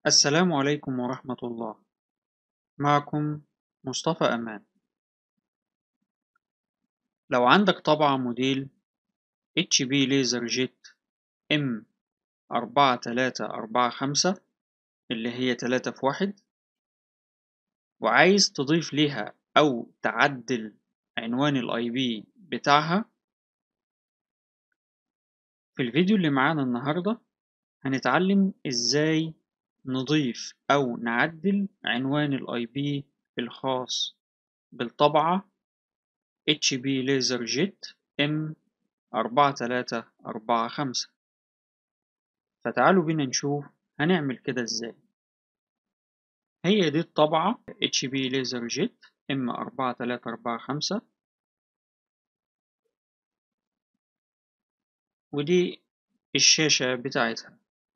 السلام عليكم ورحمة الله معكم مصطفى أمان لو عندك طبعة موديل HP ليزر جيت M أربعة تلاتة أربعة خمسة اللي هي تلاتة في واحد وعايز تضيف ليها أو تعدل عنوان ال IP بتاعها في الفيديو اللي معانا النهاردة هنتعلم إزاي نضيف أو نعدل عنوان ال IP الخاص بالطبعة HP ليزر جيت M أربعة تلاتة أربعة خمسة فتعالوا بينا نشوف هنعمل كده إزاي هي دي الطبعة HP ليزر جيت M أربعة تلاتة أربعة خمسة ودي الشاشة بتاعتها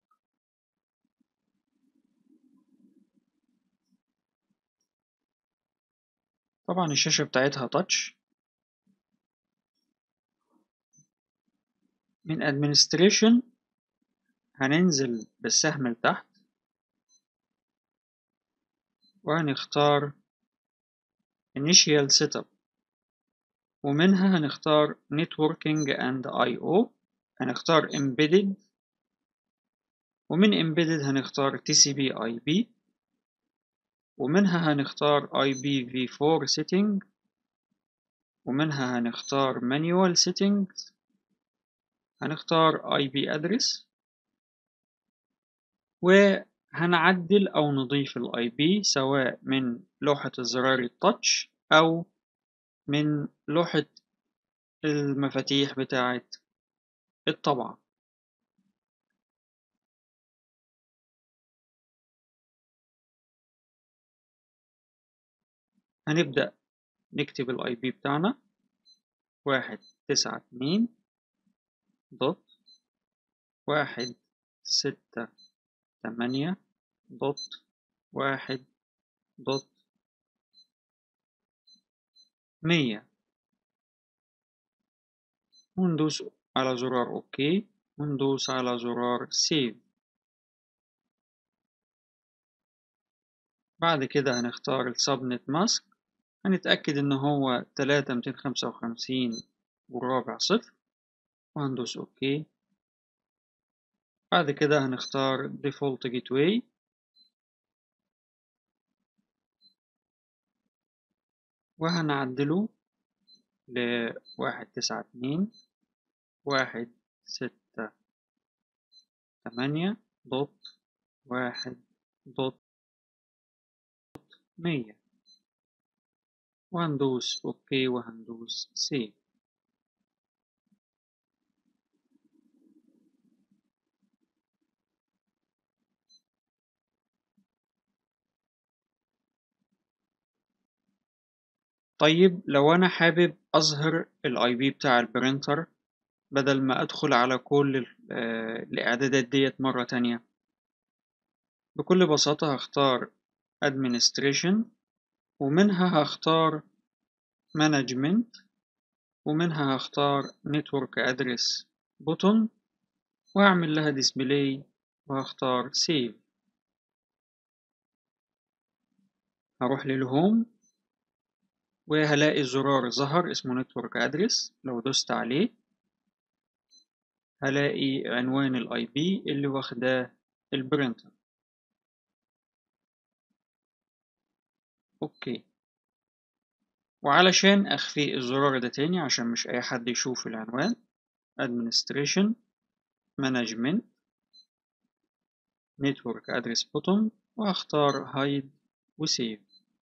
طبعا الشاشة بتاعتها تاتش من administration هننزل بالسهم لتحت وهنختار initial setup ومنها هنختار networking and I/O هنختار embedded ومن embedded هنختار TCP IP ومنها هنختار IPv4 setting ومنها هنختار manual settings هنختار IP address وهنعدل أو نضيف ال IP سواء من لوحة الزرار التاتش أو من لوحة المفاتيح بتاعة الطبعة هنبدأ نكتب ال IP بتاعنا واحد تسعة اتنين دوت واحد ستة تمانية دوت واحد دوت مية وندوس على زرار أوكي وندوس على زرار سيف بعد كده هنختار السبنت ماسك هنتأكد إن هو تلاتة ميتين خمسة وخمسين ورابع صفر وهندوس أوكي بعد كده هنختار Default Gateway وهنعدله لواحد تسعة اتنين واحد ستة تمانية دوت واحد دوت مية وهندوس أوكي وهندوس سيف طيب لو أنا حابب أظهر ال IP بتاع البرينتر بدل ما أدخل على كل الإعدادات ديت مرة تانية بكل بساطة هختار Administration ومنها هختار Management ومنها هختار Network Address Button وأعمل لها Display وهختار Save هروح للهوم وهلاقي زرار ظهر اسمه Network Address لو دوست عليه هلاقي عنوان ال IP اللي واخداه البرينتر اوكي وعلشان اخفي الزرار ده تاني عشان مش اي حد يشوف العنوان administration management network address button وهختار hide وسيف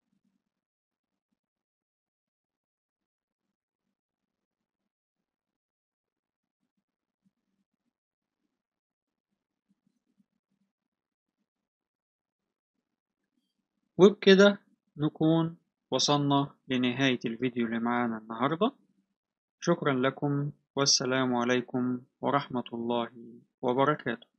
وبكده نكون وصلنا لنهاية الفيديو اللي معانا النهاردة شكرا لكم والسلام عليكم ورحمة الله وبركاته